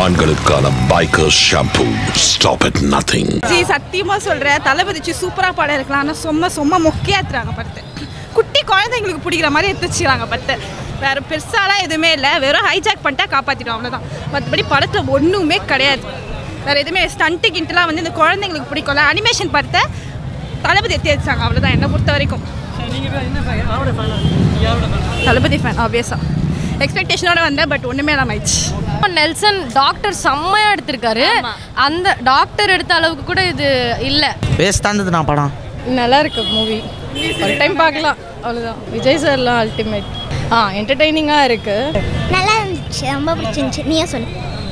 ஆண்களுக்கான biker shampoo stop at nothing ஜி சத்தியமாக சொல்கிறேன் தளபதி சி சூப்பராக படம் இருக்கலாம் ஆனால் சொம்ம சொம்ம மொக்கையாக எடுத்துறாங்க படத்தை குட்டி குழந்தைங்களுக்கு பிடிக்கிற மாதிரி எடுத்து வச்சுக்கிறாங்க படத்தை வேறு பெருசாலாம் எதுவுமே இல்லை வெறும் ஹைஜாக் பண்ணிட்டா காப்பாற்றிடும் அவ்வளோதான் மற்றபடி படத்தில் ஒன்றுமே கிடையாது வேறு எதுவுமே ஸ்டண்ட்டு கிண்ட்டுலாம் வந்து இந்த குழந்தைங்களுக்கு பிடிக்கும்ல அனிமேஷன் படத்தை தளபதி எடுத்து வச்சாங்க அவ்வளோதான் என்னை பொறுத்த வரைக்கும் தளபதி ஃபேன் ஆப்வியஸாக எக்ஸ்பெக்டேஷனோட வந்தேன் பட் ஒன்றுமே இல்லாமல் ஆயிடுச்சு நெல்சன் டாக்டர் செம்மையா எடுத்திருக்காரு அந்த டாக்டர் எடுத்த அளவுக்கு கூட இது இல்லை வேஸ்ட்டாக இருந்தது நான் படம் நல்லா இருக்கு மூவி ஒரு டைம் பார்க்கலாம் அவ்வளோதான் விஜய் சார்லாம் அல்டிமேட் ஆ என்டர்டைனிங்காக இருக்கு நல்லா இருந்துச்சு ரொம்ப பிடிச்சிருந்துச்சு நீயே சொல்லு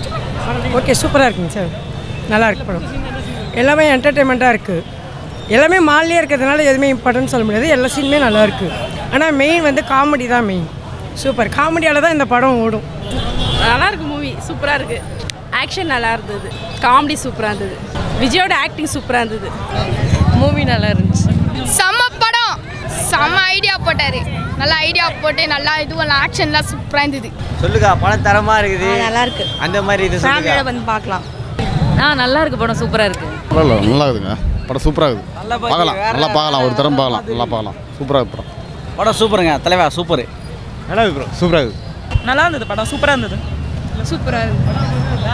ஓகே சூப்பராக இருக்குங்க சார் நல்லா இருக்கு படம் எல்லாமே என்டர்டெயின்மெண்ட்டாக இருக்குது எல்லாமே மால்லே இருக்கிறதுனால எதுவுமே இம்பார்ட்டன்ட் சொல்ல முடியாது எல்லா சீனுமே நல்லா இருக்குது ஆனால் மெயின் வந்து காமெடி தான் மெயின் சூப்பர் காமெடியால் தான் இந்த படம் ஓடும் நல்லா இருக்கு மூவி சூப்பராக இருக்கு ஆக்ஷன் நல்லா இருந்தது காமெடி சூப்பராக இருந்தது விஜயோட ஆக்டிங் சூப்பராக இருந்தது மூவி நல்லா இருந்துச்சு செம்ம படம் செம்ம ஐடியா போட்டாரு நல்லா ஐடியா போட்டு நல்லா இதுவெல்லாம் ஆக்ஷன்லாம் சூப்பராக இருந்தது சொல்லுக்கா படம் தரமாக இருக்குது நல்லா இருக்கு அந்த மாதிரி இது சொல்லுங்க வந்து பார்க்கலாம் ஆ நல்லா இருக்கு படம் சூப்பராக இருக்கு பரவாயில்ல நல்லா இருக்குதுங்க படம் சூப்பராக இருக்குது பார்க்கலாம் நல்லா பார்க்கலாம் ஒரு தரம் பார்க்கலாம் நல்லா பார்க்கலாம் சூப்பராக இருக்கு படம் படம் சூப்பருங்க தலைவா சூப்பர் நல்லா இருக்கு ப்ரோ சூப்பராக இருக்குது நல்லா இருந்தது படம் சூப்பராக இருந்தது சூப்பராக இருந்தது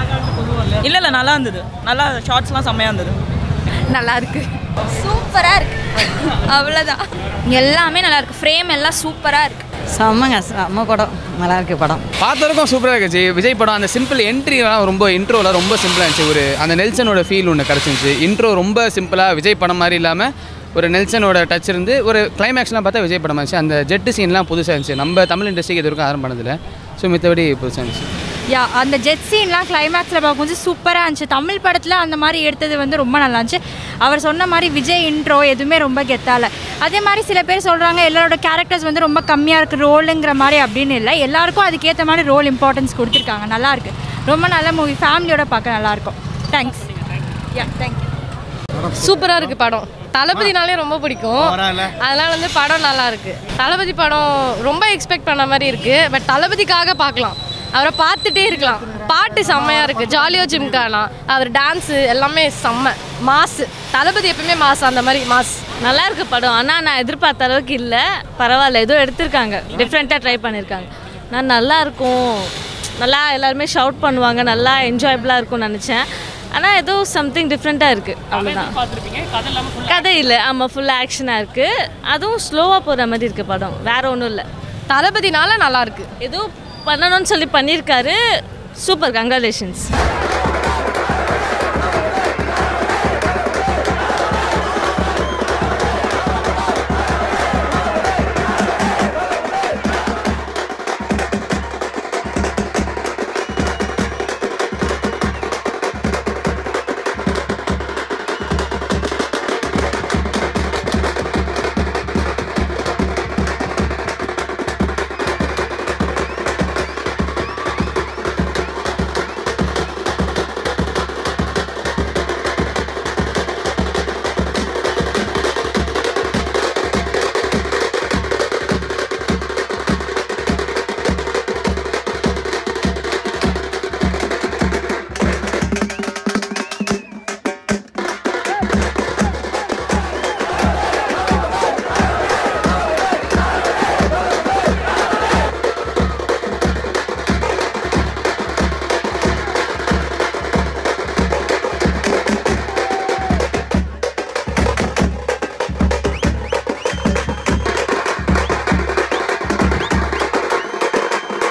இல்லை இல்லை நல்லா இருந்தது நல்லா ஷார்ட்ஸ்லாம் செம்மையாக இருந்தது நல்லா இருக்கு சூப்பராக இருக்கு அவ்வளோதான் எல்லாமே நல்லா இருக்கு ஃப்ரேம் எல்லாம் சூப்பராக இருக்கு செம்மங்க செம்ம படம் நல்லா இருக்கு படம் பார்த்தவரைக்கும் சூப்பராக இருந்துச்சு விஜய் படம் அந்த சிம்பிள் என்ட்ரிலாம் ரொம்ப இன்ட்ரோலாம் ரொம்ப சிம்பிளாக இருந்துச்சு ஒரு அந்த நெல்சனோட ஃபீல் ஒன்று கிடச்சிருந்துச்சு இன்ட்ரோ ரொம்ப சிம்பிளாக விஜய் படம் மாதிரி இல்லாமல் ஒரு நெல்சனோட டச் இருந்து ஒரு கிளைமேக்ஸ்லாம் பார்த்தா விஜய் படம் இருந்துச்சு அந்த ஜெட்டு சீன்லாம் புதுசாக இருந்துச்சு நம்ம தமிழ் இண்டஸ்ட்ரிக்கு இது வரைக்கும் ஆரம்பம் பண்ணதில்லை ஸோ மித்தபடி புதுசாக இருந்துச்சு யா அந்த ஜெட் சீன்லாம் கிளைமேக்ஸில் பார்க்கும்போது சூப்பராக இருந்துச்சு தமிழ் படத்தில் அந்த மாதிரி எடுத்தது வந்து ரொம்ப நல்லா இருந்துச்சு அவர் சொன்ன மாதிரி விஜய் இன்ட்ரோ எதுவுமே ரொம்ப கெத்தால அதே மாதிரி சில பேர் சொல்கிறாங்க எல்லாரோட கேரக்டர்ஸ் வந்து ரொம்ப கம்மியாக இருக்குது ரோலுங்கிற மாதிரி அப்படின்னு இல்லை எல்லாருக்கும் அதுக்கேற்ற மாதிரி ரோல் இம்பார்ட்டன்ஸ் கொடுத்துருக்காங்க நல்லா இருக்கு ரொம்ப நல்ல மூவி ஃபேமிலியோட பார்க்க நல்லாயிருக்கும் தேங்க்ஸ் யா தேங்க்யூ சூப்பராக இருக்கு படம் தளபதினாலே ரொம்ப பிடிக்கும் அதனால வந்து படம் நல்லா இருக்கு தளபதி படம் ரொம்ப எக்ஸ்பெக்ட் பண்ண மாதிரி இருக்கு பட் தளபதிக்காக பார்க்கலாம் அவரை பார்த்துட்டே இருக்கலாம் பாட்டு செம்மையாக இருக்கு ஜாலியோ ஜிம்கானா அவர் டான்ஸு எல்லாமே செம்ம மாசு தளபதி எப்பவுமே மாசு அந்த மாதிரி மாஸ் நல்லா இருக்கு படம் ஆனால் நான் எதிர்பார்த்த அளவுக்கு இல்லை பரவாயில்ல ஏதோ எடுத்திருக்காங்க டிஃப்ரெண்ட்டாக ட்ரை பண்ணியிருக்காங்க நான் நல்லா இருக்கும் நல்லா எல்லாருமே ஷவுட் பண்ணுவாங்க நல்லா என்ஜாயபிளாக இருக்கும்னு நினச்சேன் ஆனால் ஏதோ சம்திங் டிஃப்ரெண்ட்டாக இருக்குது அவ்வளோதான் கதை இல்லை ஆமாம் ஃபுல் ஆக்ஷனாக இருக்குது அதுவும் ஸ்லோவாக போகிற மாதிரி இருக்குது படம் வேற ஒன்றும் இல்லை தளபதினால நல்லா இருக்கு ஏதோ பண்ணணும்னு சொல்லி பண்ணியிருக்காரு சூப்பர் கங்க்ராலேஷன்ஸ்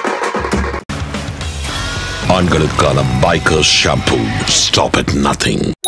ஆண்களுக்கான biker shampoo stop at nothing